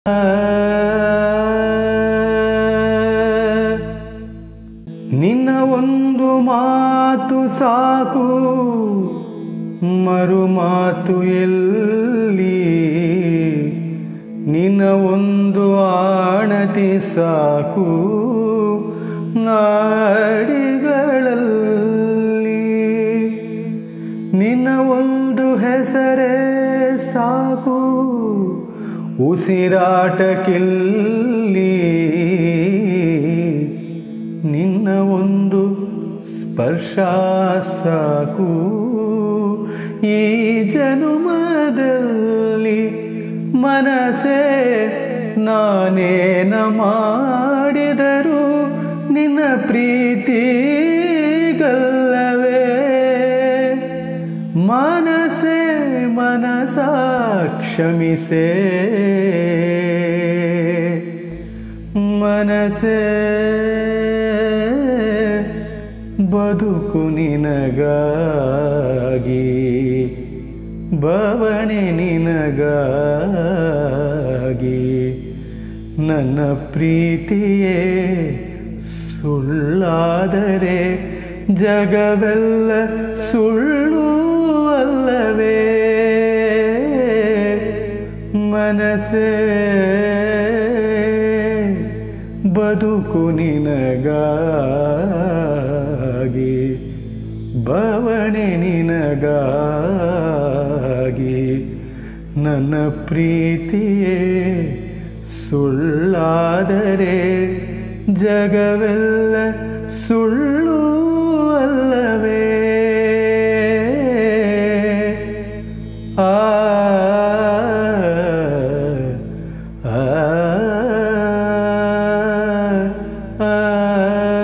ನಿನ್ನ ಒಂದು ಮಾತು ಸಾಕು ಮರು ಮಾತು ಎಲ್ಲಿ ನಿನ್ನ ಒಂದು ಆಣತಿ ಸಾಕು ನಾಡಿಗಳಲ್ಲಿ ನಿನ್ನ ಒಂದು ಹೆಸರೇ ಸಾಕು ಉಸಿರಾಟಕ್ಕಿಲ್ಲಿ ನಿನ್ನ ಒಂದು ಸ್ಪರ್ಶ ಸಾಕು ಈ ಜನುಮದಲ್ಲಿ ಮನಸೇ ನಾನೇನ ಮಾಡಿದರು ನಿನ್ನ ಪ್ರೀತಿಗಲ್ಲವೇ ಮನಸೇ ಮನಸ ಕ್ಷಮಿಸೇ ಮನಸೇ ಬದುಕು ನಿನಗಾಗಿ ಬವಣೆ ನಿನಗಾಗಿ ನನ್ನ ಪ್ರೀತಿಯೇ ಸುಳ್ಳಾದರೆ ಜಗವೆಲ್ಲ ಸುಳ್ಳು ಅಲ್ಲವೇ ಮನಸ್ಸೇ ಬದುಕು ನಿನಗಾಗಿ ಬವಣೆ ನಿನಗಾಗಿ ನನ್ನ ಪ್ರೀತಿಯೇ ಸುಳ್ಳಾದರೆ ಜಗವೆಲ್ಲ ಸುಳ್ಳು ಅಲ್ಲವೇ ಆ ಆ, ಆ, ಆ